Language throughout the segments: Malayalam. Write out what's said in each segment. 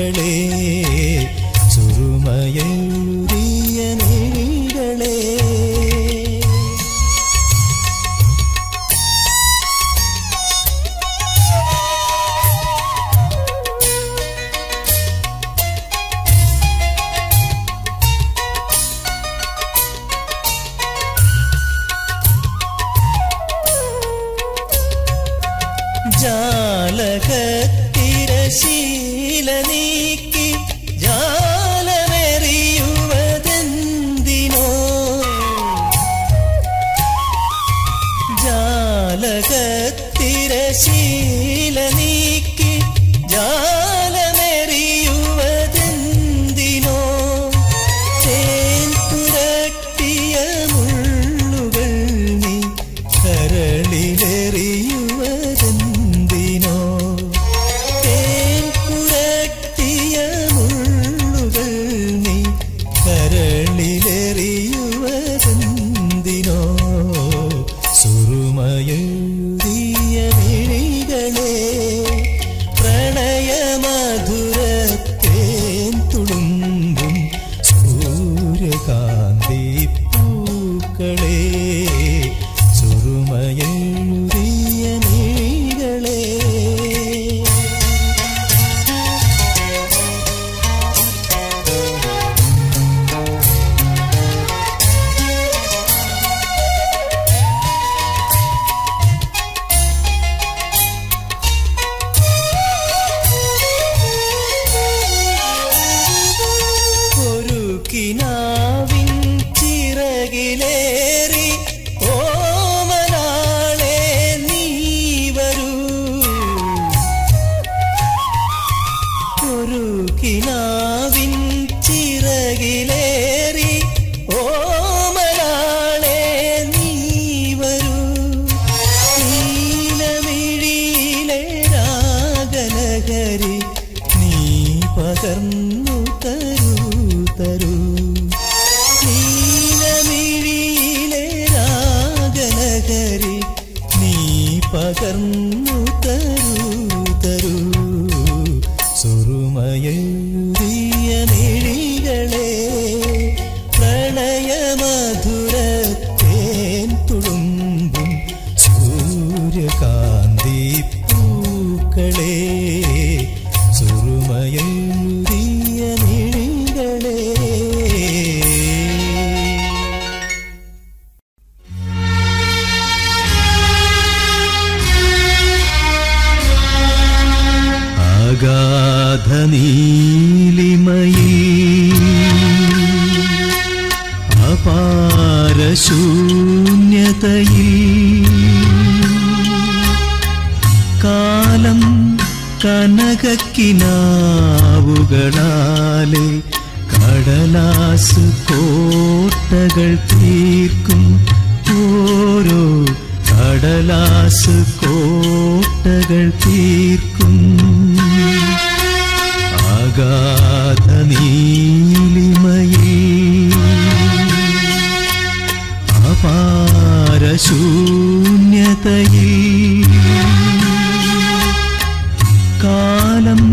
പൂക്കളെ സുറുമയെഴുതിയ നിഴികളെ ജാലകത്തിരശീല നീക്കി ജാലമെറിയുവതെന്തിനോ ജാലകത്തിരശീല നീക്കി ജാലമെറിയുവതെന്തിനോ തേൻ പുരട്ടിയ മുള്ളുകൾ നീ കരളിലെറിയുവതെന്തിനോ തേൻ പുരട്ടിയ മുള്ളുകൾ നീ കരളിലെറിയുവതെന്തിനോ സുറുമയെഴുതിയ മിഴികളെ പ്രണയമധുരത്തേൻ തുളുമ്പും സൂര്യകാന്തി പൂക്കളെ സുറുമയെഴുതിയ മിഴികളെ ഒരു കിനാവിൻ ചിറകിലേറി ഓമനാളെ നീ വരൂ ഒരു കിനാവിൻ ചിറകിലേറി ഓമനാളെ നീ വരൂ നീലമിഴിയിലെ രാഗനഗരി നീ പകർന്നു തരൂ തരൂ നീലമിഴിയിലെ രാഗനഗരി നീ പകർന്നു തരൂ തരൂ സുറുമയെഴുതിയ നിഴികളെ പ്രണയമധുരത്തേൻ തുളുമ്പും സൂര്യകാന്തി പൂക്കളെ സുറുമയെഴുതിയ നിഴികളെ അഗാധ നീലിമയിൽ അപാര ശൂന്യതയിൽ കാലം കനകക്കിനാവുകളാലെ കടലാസ് കോട്ടകൾ തീർക്കും ഓരോ കടലാസ് കോട്ടകൾ തീർക്കും അഗാധ നീലിമയിൽ അപാര ശൂന്യതയിൽ കാലം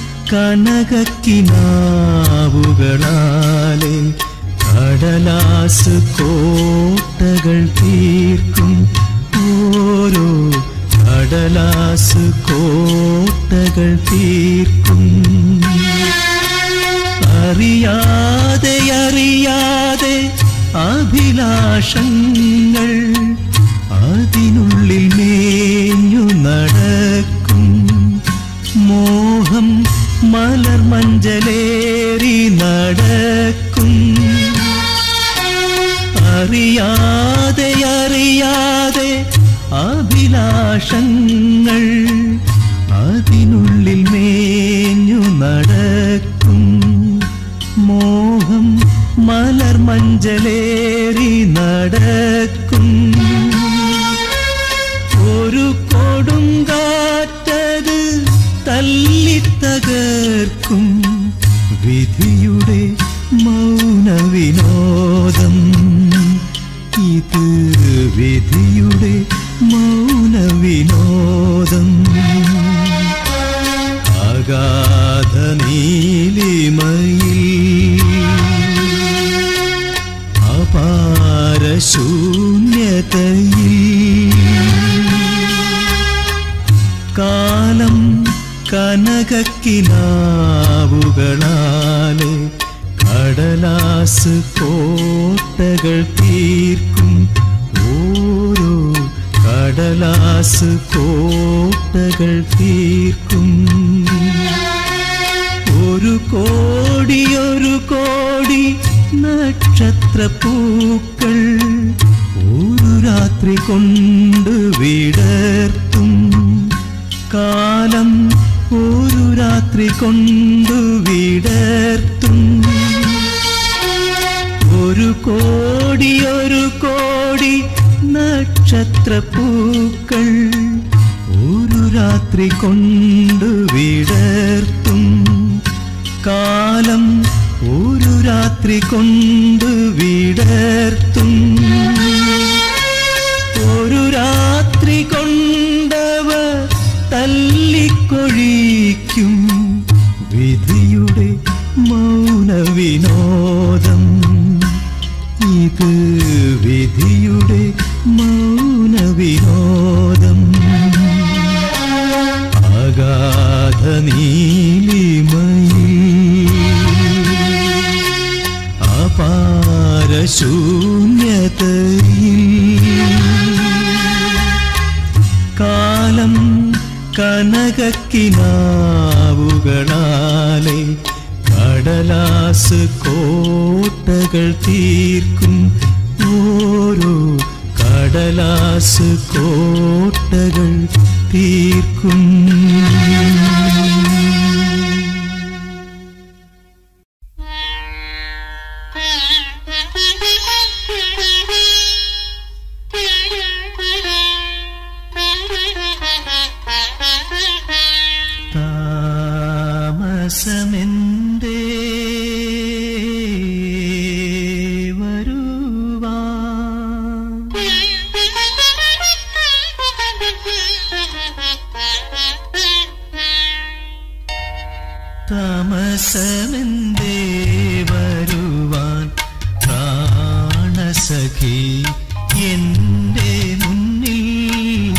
കനകക്കിനാവുകളാലെ കടലാസ് കോട്ടകൾ തീർക്കും ഓരോ കടലാസ് കോട്ടകൾ തീർക്കും അറിയാതെ അറിയാതെ അഭിലാഷങ്ങൾ അതിനുള്ളിൽ മേഞ്ഞു നടക്കും മോഹം മലർമഞ്ചലേറി നടക്കും അറിയാതെ അറിയാതെ അഭിലാഷങ്ങൾ അതിനുള്ളിൽ മേഞ്ഞു നടക്കും മോഹം മലർമഞ്ചലേറി നടക്കും ഒരു കൊടുങ്കാറ്റത് തല്ലിത്തകർക്കും വിധിയുടെ മൗനവിനോദം ഇത് വിധിയുടെ മൗനവിനോദം അഗാധ നീ കനകക്കിനാവുകളാലെ കടലാസ് കോട്ടകൾ തീർക്കും ഓരോ കടലാസ് കോട്ടകൾ തീർക്കും ഒരു കോടി ഒരു കോടി നക്ഷത്രപ്പൂക്കൾ ഒരു രാത്രി കൊണ്ട് വിടർത്തും കാലം ഒരു രാത്രി കൊണ്ട് വിടർത്തും ഒരു കോടി ഒരു കോടി നക്ഷത്രപ്പൂക്കൾ ഒരു രാത്രി കൊണ്ട് വിടർത്തും കാലം ഒരു രാത്രി കൊണ്ട് വിടർത്തും ഒരു രാത്രി കൊണ്ടവർ തല്ലിക്കൊഴിക്കും വിധിയുടെ മൗന വിനോദം ഇത് വിധിയുടെ മൗന വിനോദം അഗാധ നീലിമയിൽ അപാര ശൂന്യതയിൽ കാലം കനകക്കിനാവുകളാലെ കടലാസ് കോട്ടകൾ തീർക്കും ഓരോ കടലാസ് കോട്ടകൾ തീർക്കും താമസമെന്തേ വരുവാൻ താമസമെന്തേ വരുവാൻ പ്രാണസഖി എന്റെ മുന്നിൽ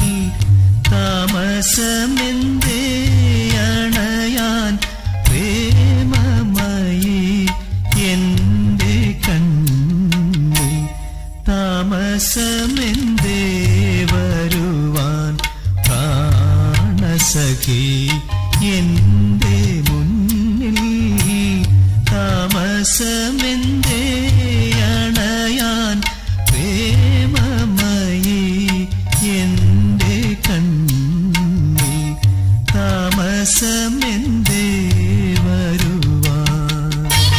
താമസമെന്തേ അണയാൻ പ്രേമമായി എന്റെ കണ്ണിൽ താമസമെന്തേ വരുവാൻ പ്രാണസഖി എന്റെ മുന്നിൽ താമസമെന്തേ അണയാൻ പ്രേമമായി എന്റെ കണ്ണിൽ താമസമെന്തേ വരുവാൻ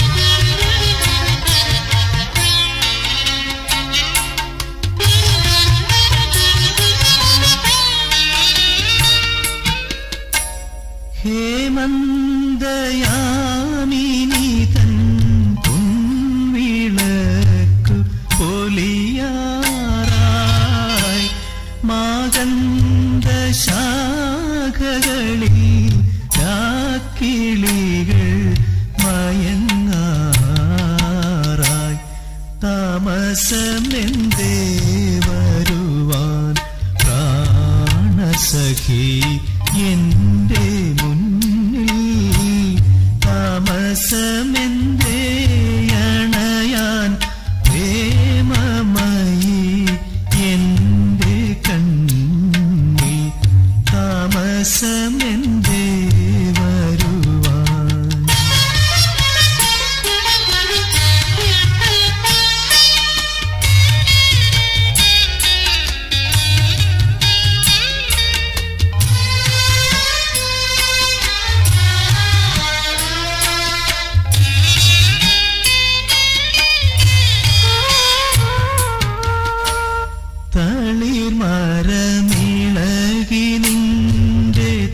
ഹേമന്തയാമിനി തൻ പൊൻവിളക്കു പൊലിയാറായി മാകന്ത ശാഖകളിൽ രാക്കിളികൾ മയങ്ങാറായി താമസമെന്തേ വരുവാൻ പ്രാണസഖി എന്റെ മുന്നിൽ താമസമെന്തേ അണയാൻ പ്രേമമായി എന്റെ കണ്ണിൽ താമസമെന്തേ വരുവാൻ തളിർ മരമിളകി നിന്റെ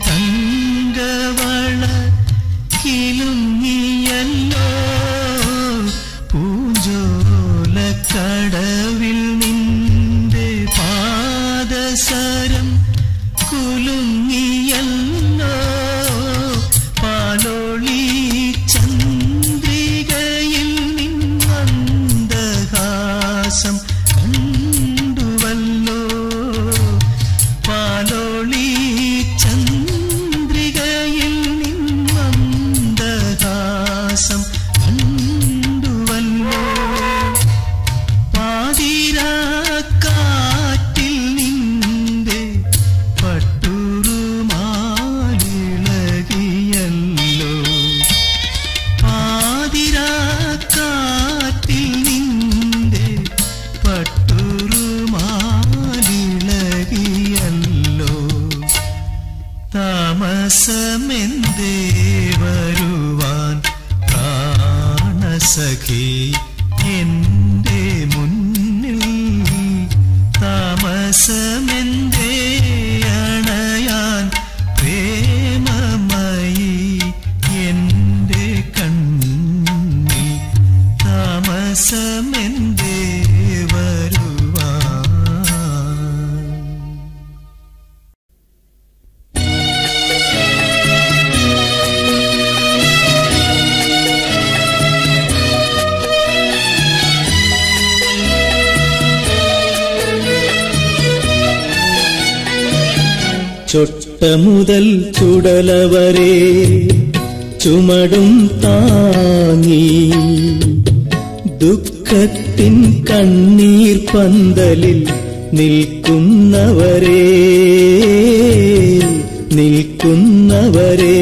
താമസമെന്തേ വരുവാൻ പ്രാണസഖി എന്റെ മുന്നിൽ താമസമെന്തേ അണയാൻ പ്രേമമായി എന്റെ കണ്ണിൽ താമസമെന്തേ വരുവാൻ ചൊട്ട മുതൽ ചുടലവരെ ചുമടും താങ്ങി ദുഃഖത്തിൻ കണ്ണീർ പന്തലിൽ നിൽക്കുന്നവരെ നിൽക്കുന്നവരെ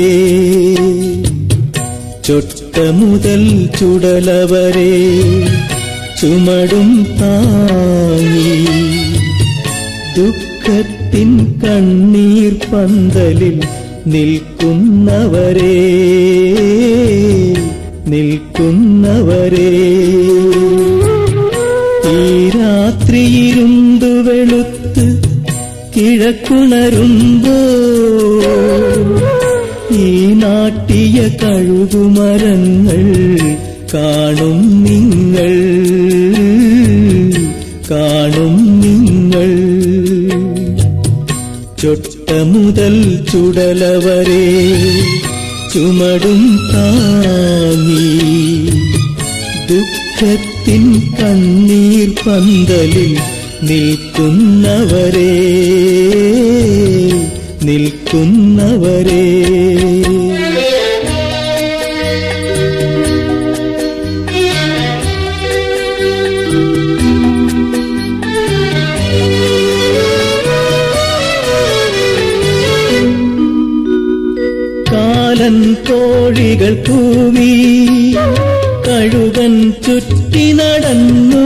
ചൊട്ട മുതൽ ചുടലവരെ ചുമടും താങ്ങി ദുഃഖത്തിൻ കണ്ണീർ പന്തലിൽ നിൽക്കുന്നവരെ നിൽക്കുന്നവരെ ഈ രാത്രിയിരുണ്ടു വെളുത്ത് കിഴക്കുണരുമ്പോ ഈ നാട്ടിയ കഴുകുമരങ്ങൾ കാണും നിങ്ങൾ കാണും നിങ്ങൾ ചൊട്ട മുതൽ ചുടലവരെ ചുമടും താങ്ങി ദുഃഖത്തിൻ കണ്ണീർ പന്തലിൽ നിൽക്കുന്നവരെ നിൽക്കുന്നവരെ കാലൻ കോഴികൾ കൂവി കഴുകൻ ചുറ്റി നടന്നു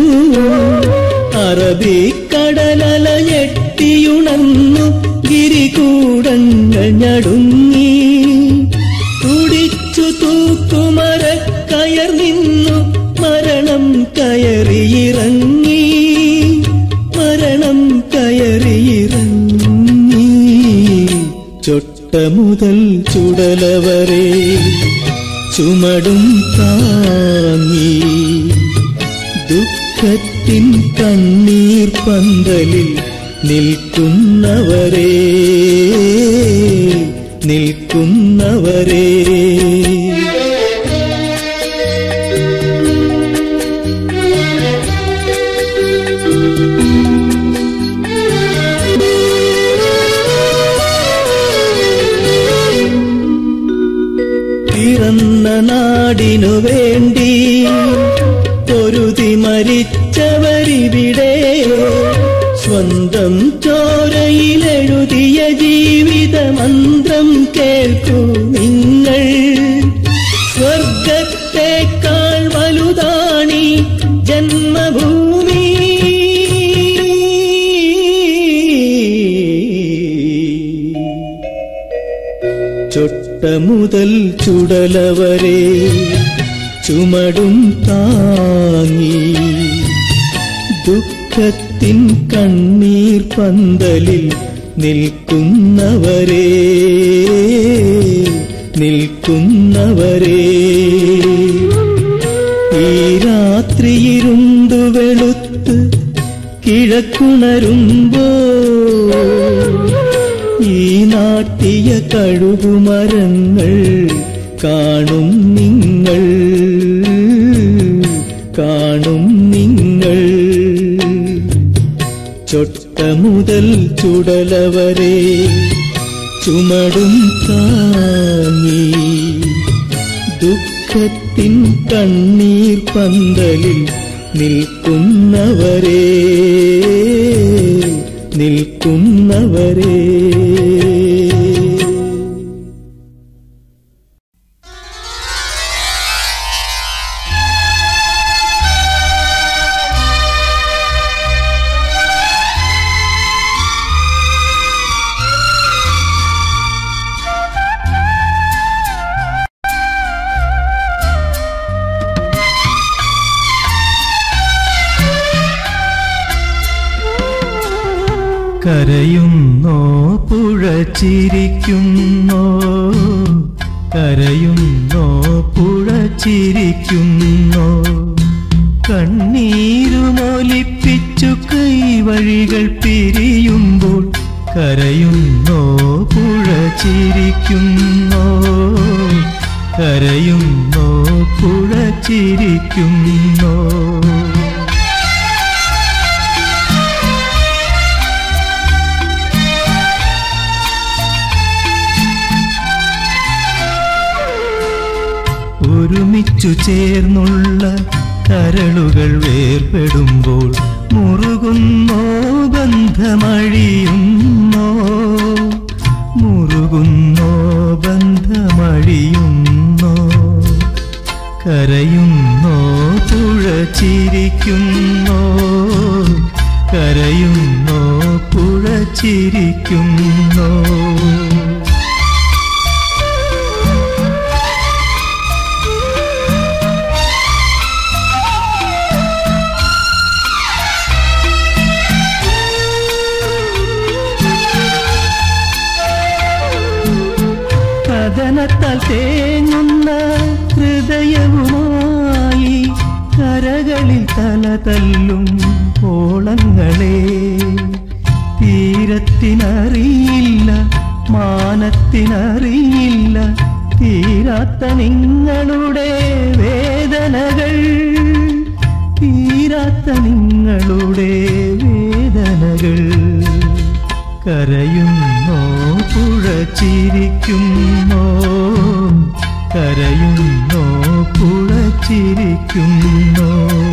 അറബിക്കടലല ഞെട്ടിയുണർന്നു ഗിരികൂടങ്ങൾ ഞടുങ്ങി തുടിച്ചു തൂക്കുമരക്കയർ നിന്നു മരണം കയറിയിറങ്ങി മരണം കയറിയിറങ്ങി ചൊട്ട മുതൽ ചുടലവരെ ചുമടും താങ്ങി ദുഃഖത്തിൻ കണ്ണീർ പന്തലിൽ നിൽക്കുന്നവരെ നിൽക്കുന്നവരെ പിറന്ന നാടിനു വേണ്ടി പൊരുതി മരിച്ചവരിവിടെ സ്വന്തം ചോരയിലെഴുതിയ ജീവിത മന്ത്രം കേൾക്കൂ നിങ്ങൾ സ്വർഗത്തേക്കാൾ വലുതാണി ജന്മഭൂമി ചൊട്ട മുതൽ ചുടലവരെ ചുമടും താങ്ങി ദുഃഖത്തിൻ കണ്ണീർ പന്തലിൽ നിൽക്കുന്നവരെ നിൽക്കുന്നവരെ ഈ രാത്രിയിരുണ്ടു വെളുത്ത് കിഴക്കുണരുമ്പോ ഈ നാട്ടിയ കഴുകുമരങ്ങൾ കാണും നിങ്ങൾ കാണും നിങ്ങൾ ചൊട്ട മുതൽ ചുടലവരെ ചുമടും താങ്ങി ദുഃഖത്തിൻ കണ്ണീർ പന്തലിൽ നിൽക്കുന്നവരെ നിൽക്കുന്നവരെ കരയുന്നോ പുഴ ചിരിക്കുന്നോ കരയുന്നോ പുഴ ചിരിക്കുന്നോ കണ്ണീരുമൊലിപ്പിച്ചു കൈവഴികൾ പിരിയുമ്പോൾ കരയുന്നോ പുഴ ചിരിക്കുന്നോ കരയുന്നോ പുഴ ചിരിക്കുന്നോ ഒരുമിച്ചു ചേർന്നുള്ള കരളുകൾ വേർപെടുമ്പോൾ മുറുകുന്നോ ബന്ധമഴിയുന്നോ മുറുകുന്നോ ബന്ധമഴിയുന്നോ കരയുന്നോ പുഴ ചിരിക്കുന്നോ കരയുന്നോ പുഴ ചിരിക്കുന്നോ കഥനത്താൽ തേങ്ങുന്ന ഹൃദയവുമായി കരകളിൽ തല തല്ലും ഓളങ്ങളെ തീരത്തിനറിയില്ല മാനത്തിനറിയില്ല തീരാത്ത നിങ്ങളുടെ വേദനകൾ തീരാത്ത നിങ്ങളുടെ വേദനകൾ കരയുന്നോ പുഴ ചിരിക്കുന്നോ കരയുന്നോ പുഴ ചിരിക്കുന്നോ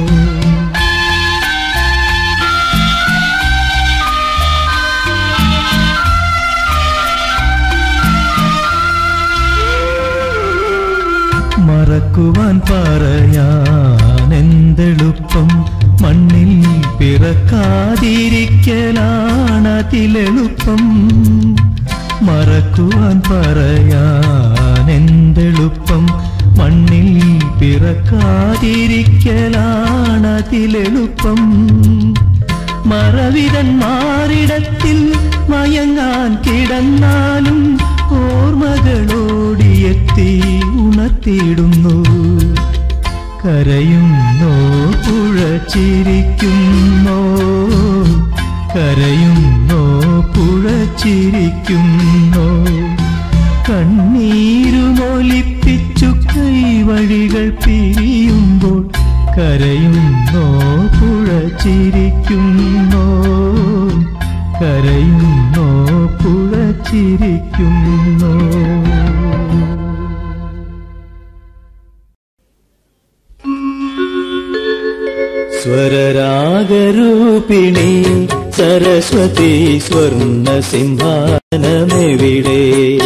മറക്കുവാൻ പറയാൻ എന്തെളുപ്പം മണ്ണിൽ പിറക്കാതിരിക്കലാണതിലെളുപ്പം മറക്കുവാൻ പറയാൻ എന്തെളുപ്പം മണ്ണിൽ പിറക്കാതിരിക്കലാണതിലെളുപ്പം മറവിരന്മാരിടത്തിൽ മയങ്ങാൻ കിടന്നാലും ഓർമ്മകളോടിയെത്തി ഉണർത്തിയിടുന്നു കരയുന്നോ പുഴ ചിരിക്കുന്നോ കരയുന്നോ പുഴ ചിരിക്കുന്നോ കണ്ണീരുമൊലിപ്പിച്ചു കൈവഴികൾ പിരിയുമ്പോൾ കരയുന്നോ പുഴ ചിരിക്കുന്നോ കരയുന്നോ പുഴ ചിരിക്കുന്നോ സ്വരരാഗരൂപിണി സരസ്വതി സ്വർണ സിംഹാനമെവിടെ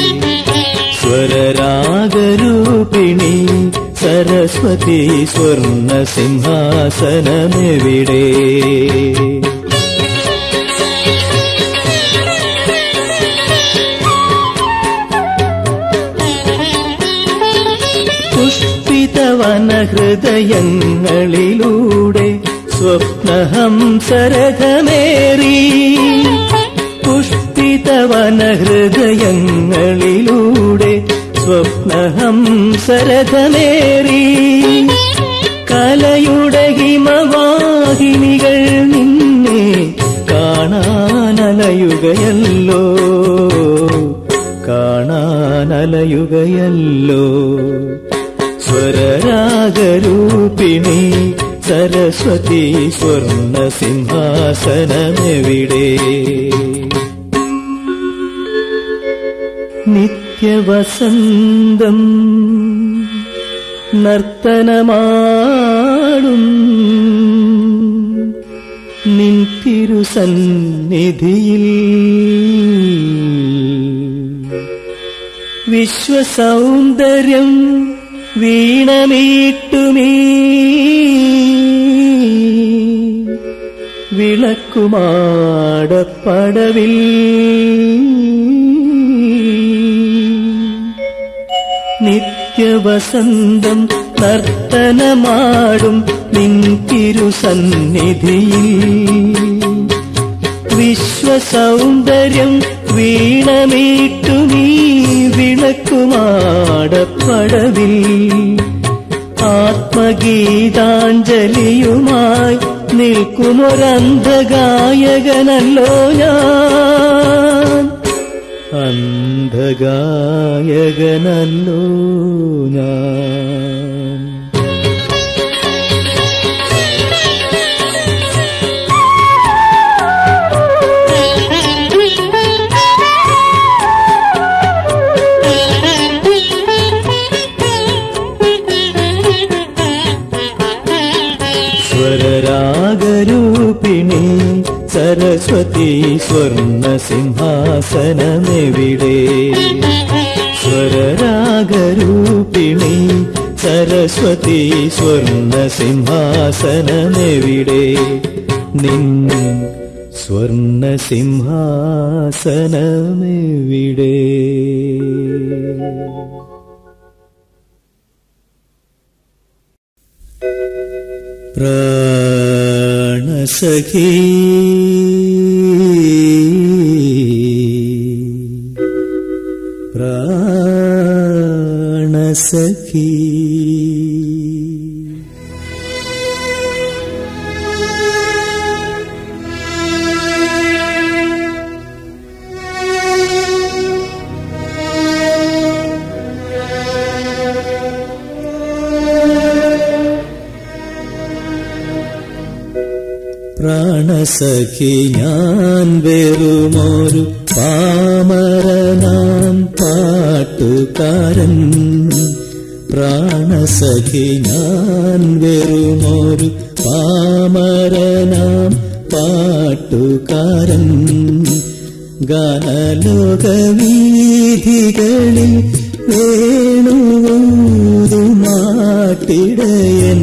സ്വരരാഗരൂപിണി സരസ്വതി സ്വർണ സിംഹാസനമെവിടെ പുഷ്പിതവനഹൃദയങ്ങളിലൂടെ സ്വപ്നഹംസരഥമേറി പുഷ്പിതവനഹൃദയങ്ങളിലൂടെ സ്വപ്നഹംസരഥമേറി കലയുടെ ഹിമവാഹിനികൾ നിന്നെ കാണാനലയുകയല്ലോ കാണാനലയുകയല്ലോ സ്വരരാഗരൂപിണി സരസ്വതി സ്വർണ സിംഹാസനമെവിടെ നിത്യവസന്തം നർത്തനമാടും നിൻ തിരുസന്നിധിയിൽ വിശ്വസൗന്ദര്യം വീണമീട്ടുമീ വിളക്കുമാടപ്പടവിൽ നിത്യവസന്തം നർത്തനമാടും നിൻ തിരുസന്നിധിയിൽ വിശ്വസൗന്ദര്യം വീണമീട്ടുമീ വിളക്കുമാടപ്പടവിൽ ആത്മഗീതാഞ്ജലിയുമായി നിൽക്കുമൊരന്ധഗായകനല്ലോ ഞാൻ അന്ധഗായകനല്ലോ ഞാൻ സ്വരരാഗരൂപിണി സരസ്വതി സ്വർണ സിംഹാസനമെവിടെ സ്വരരാഗരൂപിണി സരസ്വതി സ്വർണ സിംഹാസനമെവിടെ നിൻ സ്വർണ സിംഹാസനമെവിടെ പ്രാണസഖീ പ്രാണസഖീ പ്രാണസഖി ഞാൻ വെറുമൊരു പാമരനാം പാട്ടുകാരൻ പ്രാണസഖി ഞാൻ വെറുമൊരു പാമരനാം പാട്ടുകാരൻ ഗാനലോകവീഥികളിൽ വേണുമാട്ടിടയൻ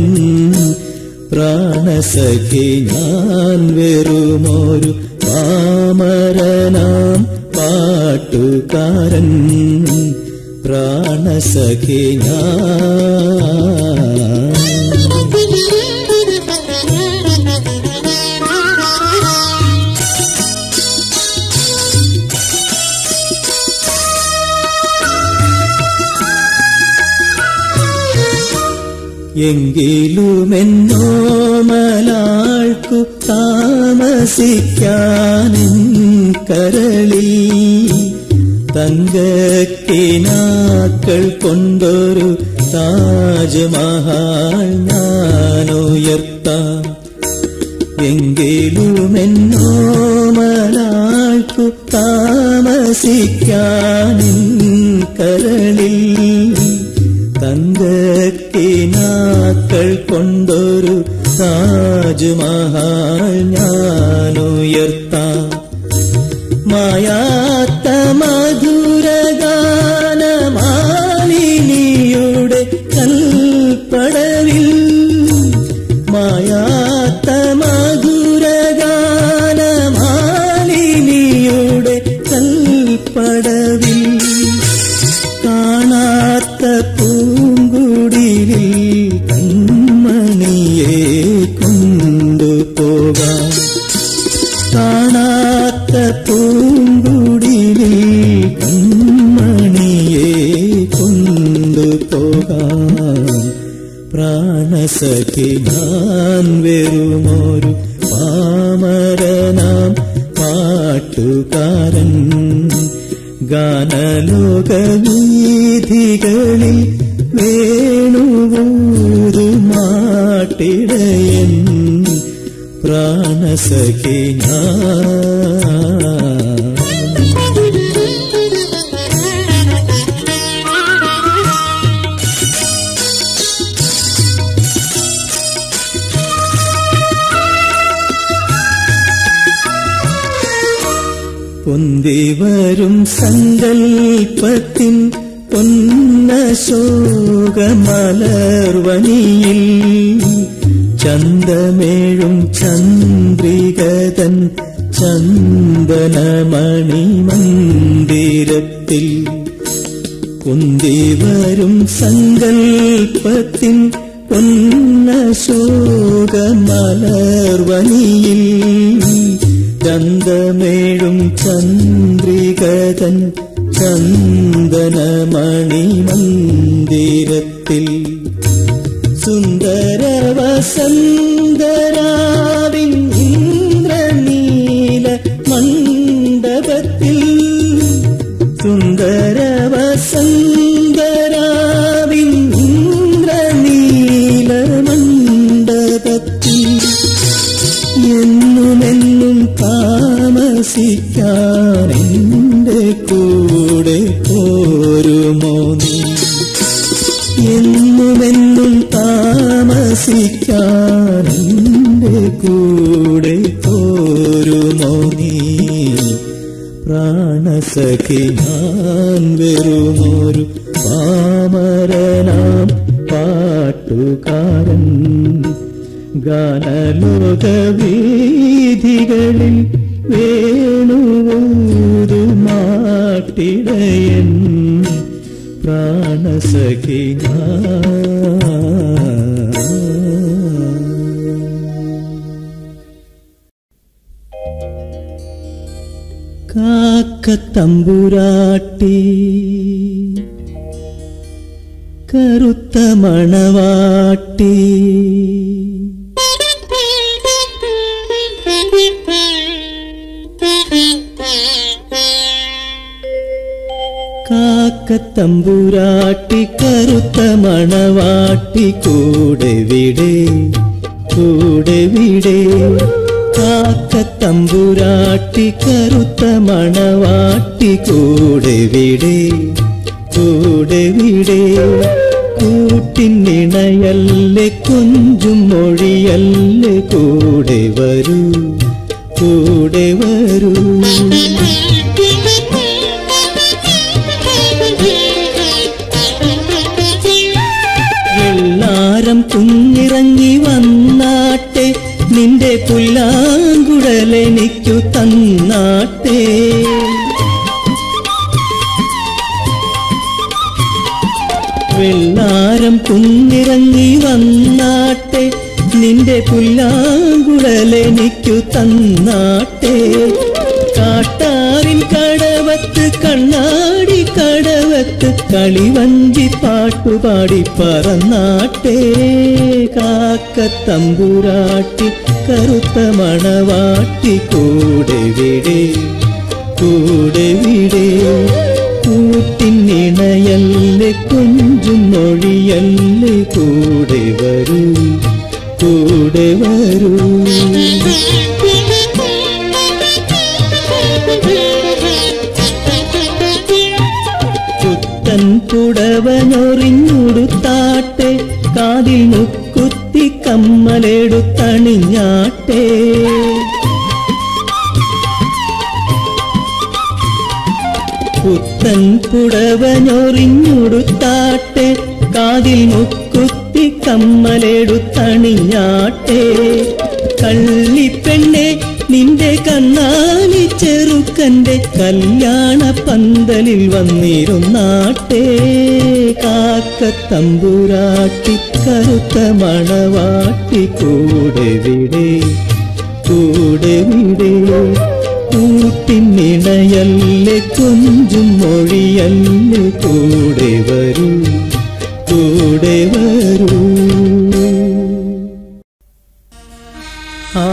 പ്രാണസഖി ഞാൻ വെറുമൊരു പാമരനാം പാട്ടുകാരൻ പ്രാണസഖി ഞാൻ എങ്കിലുമെന്നോ മലാൾക്കു താമസിക്കാനും കരളി തങ്കക്കിനാക്കൾ കൊണ്ടൊരു താജ്മഹാൾ ഞാനുയർത്താം എങ്കിലുമെന്നോ മലാൾക്കു താമസിക്കാനും കരളിൽ തങ്കക്കിനാക്കൾ കൊണ്ടൊരു താജ്മഹാൾ ഞാനുയർത്താം മായാത്ത മധുരഗാനമാലിനിയുടെ കൽപ്പടവിൽ മായാത്ത മധുരഗാനമാലിനിയുടെ കൽപ്പടവിൽ കാണാത്ത പൂങ്കുടിലിൽ കൺമണിയെ കൊണ്ടുപോകാം കാണാത്ത പൂങ്കുടിലിൽ കൺമണിയെ കൊണ്ടുപോകാം പ്രാണസഖി ഞാൻ വെറുമൊരു പാമരനാം പാട്ടുകാരൻ ഗാനലോകവീഥികളിൽ വേണുവൂരു മാട്ടിടയൻ പ്രാണസഖി ഞാൻ പൊന്തിവരും സങ്കൽപ്പത്തിൻ പൊന്നശോകമലർവനിയിൽ ചന്തമേഴും ചന്ദ്രികതൻ ചന്ദനമണി മന്ദിരത്തിൽ പൊന്തിവരും സങ്കൽപ്പത്തിൻ പൊന്നശോകമലർവനിയിൽ ചന്തമേഴും ചന്ദ്രികതൻ ചന്ദനമണി മന്ദിരത്തിൽ സുന്ദര വസന്തരാവിൻ ഇന്ദ്രനീല മണ്ഡപത്തിൽ സുന്ദര വസന്തരാവിൻ ഇന്ദ്രനീല മണ്ഡപത്തിൽ എന്നുമെന്നും താമസിക്കാൻ എൻ്റെ കൂടെ പോരുമോ നീ എന്നുമെന്നും താമസിക്കാൻ എൻ്റെ കൂടെ പോരുമോ നീ പ്രാണസഖി ഞാൻ വെറുമൊരു പാമരനാം പാട്ടുകാരൻ ഗാനലോക വീഥികളിൽ വേണുമാട്ടിടയൻ പ്രാണസഖി കാക്കത്തമ്പുരാട്ടി കറുത്ത മണവാട്ടി കാക്കത്തമ്പുരാട്ടി കറുത്ത മണവാട്ടി കൂടെ വിടേ കൂടെ വിടേ കാക്കത്തമ്പുരാട്ടി കറുത്ത മണവാട്ടി കൂടെ വിടേ കൂടെ വിടേ കൂട്ടിനിണയല്ലേ കൊഞ്ചും മൊഴിയല്ലേ കൂടെ വരൂ കൂടെ വരൂ വെള്ളാരം കുഞ്ഞിറങ്ങി വന്നാട്ടെ നിന്റെ പുല്ലാങ്കുഴലെനിക്കു തന്നാട്ടെ വെള്ളാരം കുഞ്ഞിറങ്ങി വന്നാട്ടെ നിന്റെ പുല്ലാങ്കുഴലെനിക്കു തന്നാട്ടെ കാട്ടാറിൻ കടവത്ത് കണ്ണാടി കടവത്ത് കളിവഞ്ചി പാട്ടുപാടി പറന്നാട്ടെ കാക്കത്തമ്പുരാട്ടി കറുത്ത മണവാട്ടി കൂടെ വിടേ കൂടെ വിടേ കൂട്ടിനിണയല്ലേ കൊഞ്ചും മൊഴിയല്ലേ കൂടെ വരൂ കൂടെ വരൂ പുത്തൻ പുടവനൊറിഞ്ഞുടുത്താട്ടെ കാതിൽ മുക്കുത്തി കമ്മലെടുത്തണിഞ്ഞാട്ടെ പുത്തൻ പുടവനൊറിഞ്ഞുടുത്താട്ടെ കാതിൽ മുക്കുത്തി കമ്മലെടുത്തണിഞ്ഞാട്ടെ കള്ളിപ്പെണ്ണെ നിന്റെ കണ്ണാലി ചെറുക്കന്റെ കല്യാണ പന്തലിൽ വന്നിരുന്നാട്ടെ കാക്കത്തമ്പുരാട്ടി കറുത്ത മണവാട്ടി കൂടെ വിടേ കൂടെ വിടേ കൂട്ടിനിണയല്ലേ കൊഞ്ചും മൊഴിയല്ലേ കൂടെ വരൂ കൂടെ വരൂ ആ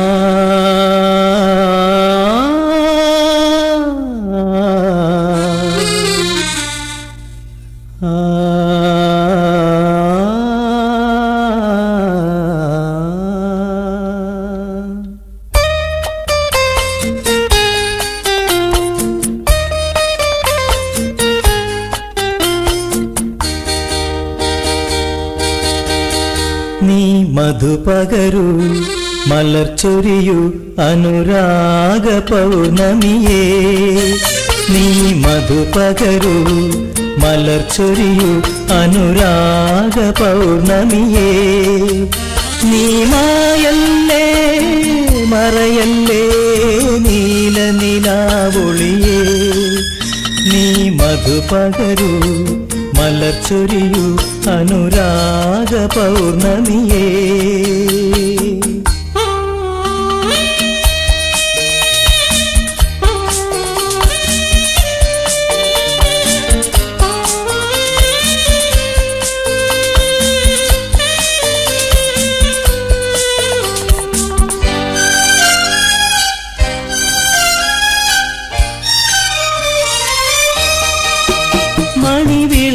നീ മധുപകരു മലർച്ചൊരിയു അനുരാഗ പൗർണമിയേ നീ മധുപകരു മലർച്ചൊരിയു അനുരാഗ പൗർണമിയേ നീ മായല്ലേ മറയല്ലേ നീല നിലാവൊളിയേ നീ മധുപകരു മലർച്ചൊരിയു അനുരാഗ പൗർണമിയേ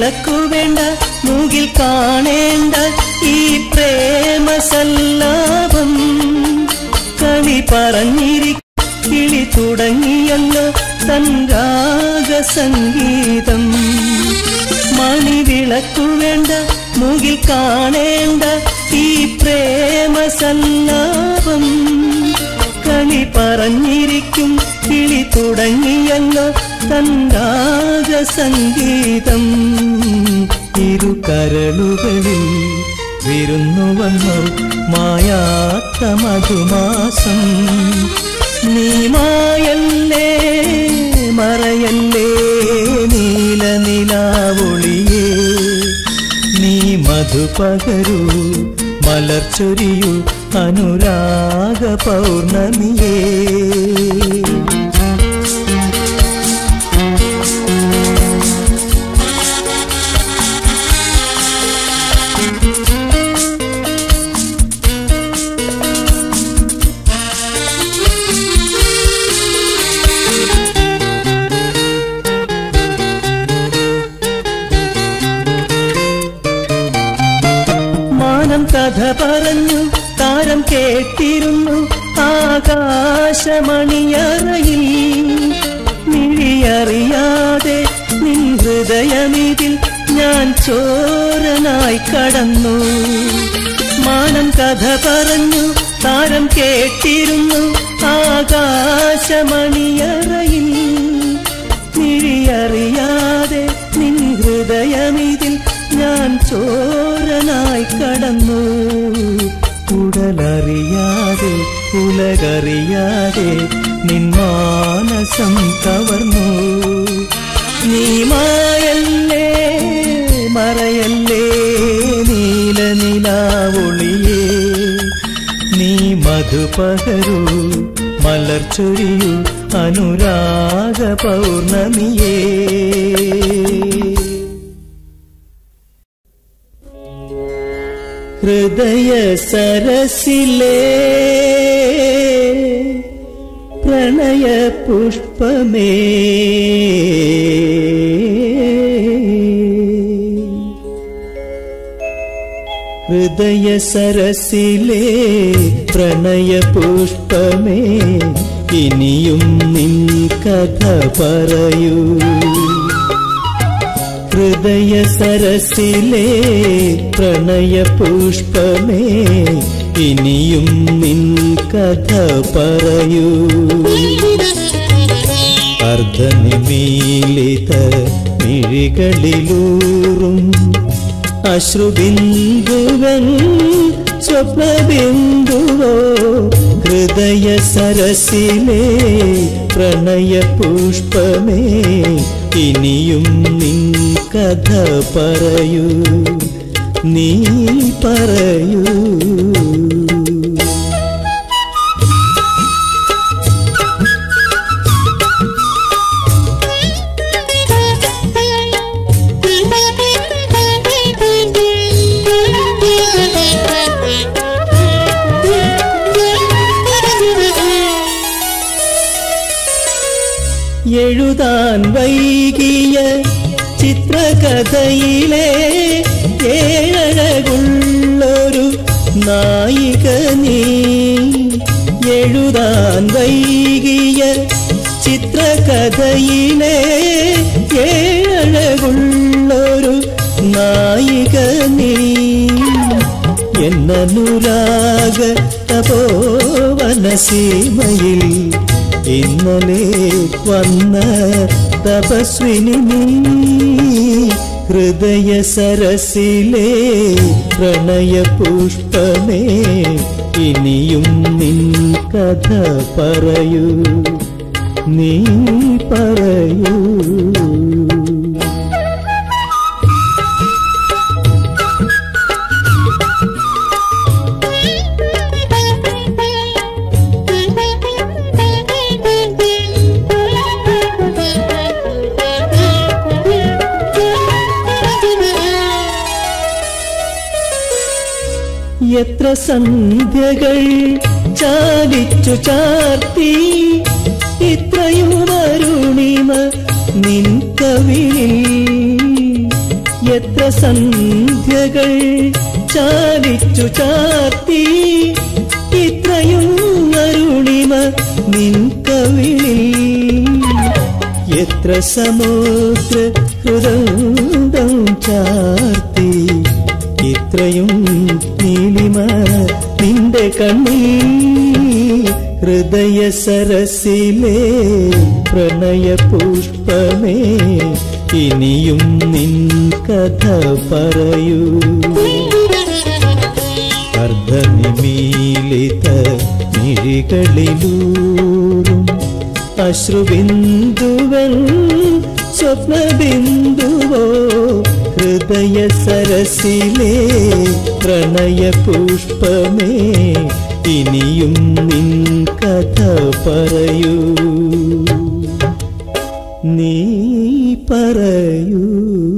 വിളക്കു വേണ്ട മൂകിൽ കാണേണ്ട ഈ പ്രേമ സല്ലാപം കളി പറഞ്ഞിരി കിളി തുടങ്ങിയല്ലോ തൻ രാഗസംഗീതം മണി വിളക്കു വേണ്ട മുകിൽ കാണേണ്ട ഈ പ്രേമ സല്ലാപം കളി പറഞ്ഞിരിക്കും കിളി തുടങ്ങിയല്ലോ തൻ രാഗസംഗീതം ഇരു കരളുകളിൽ വിരുന്നു വന്നു മായാത്ത മധുമാസം നീ മായല്ലേ മറയല്ലേ നീല നിലാവൊളിയേ നീ മധു പകരൂ മലർച്ചൊരിയു അനുരാഗ പൗർണമിയേ മാനം കഥ പറഞ്ഞു താരം കേട്ടിരുന്നു ആകാശമണിയറയിൽ മിഴിയറിയാതെ നിൻ ഹൃദയമിതിൽ ഞാൻ ചോരനായി കടന്നു മാനം കഥ പറഞ്ഞു താരം കേട്ടിരുന്നു ആകാശമണിയറയിൽ മിഴിയറിയാതെ നിൻ ഹൃദയമിതിൽ ഞാൻ ചോരനായി കടന്നു ഉടലറിയാതെ ഉലകറിയാതെ നിൻ മാനസം കവർന്നു നീ മായല്ലേ മറയല്ലേ നീല നിലാവൊളിയേ നീ മധു പകരൂ മലർച്ചൊരിയു അനുരാഗ പൗർണമിയേ ഹൃദയ സരസിലേ പ്രണയ പുഷ്പമേ ഹൃദയ സരസിലേ പ്രണയ പുഷ്പമേ ഇനിയും നിൻ കഥ പറയൂ ഹൃദയ സരസിലേ പ്രണയ പുഷ്പമേ ഇനിയും നിൻ കഥ പറയൂ അർദ്ധനിമീലിത മിഴികളിലൂറും അശ്രുബിന്ദുവൻ സ്വപ്നബിന്ദുവോ ഹൃദയ സരസിലേ പ്രണയ പുഷ്പമേ ഇനിയും നിൻ കഥ പറയൂ നീ പറയൂ എഴുതാൻ വൈകിയ ചിത്രകഥയിലെ ഏഴഴകുള്ളൊരു നായിക നീ എഴുതാൻ വൈകിയ ചിത്രകഥയിലെ ഏഴഴകുള്ളൊരു നായിക നീ എന്നനുരാഗ തപോവനസീമയിൽ ഇന്നലെ വന്ന തപസ്വിനി നീ ഹൃദയ സരസിലേ പ്രണയ പുഷ്പമേ ഇനിയും നിൻ കഥ പറയൂ നീ പറയൂ എത്ര സന്ധ്യകൾ ചാലിച്ചു ചാർത്തി ഇത്രയും അരുണിമ നിൻ കവിളിൽ എത്ര സന്ധ്യകൾ ചാലിച്ചു ചാർത്തി ഇത്രയും അരുണിമ നിൻ കവിളിൽ എത്ര സമുദ്ര ഹൃദന്തം ചാർത്തി ഇത്രയും നീലിമ നിന്റെ കണ്ണിൽ ഹൃദയ സരസിലെ പ്രണയ പുഷ്പമേ ഇനിയും നിൻ കഥ പറയൂ അർദ്ധനിമീലിത മിഴികളിലൂറും അശ്രുബിന്ദുവൻ സ്വപ്നബിന്ദുവോ ഹൃദയ സരസിലെ പ്രണയ പുഷ്പമേ ഇനിയും നിൻ കഥ പറയൂ നീ പറയൂ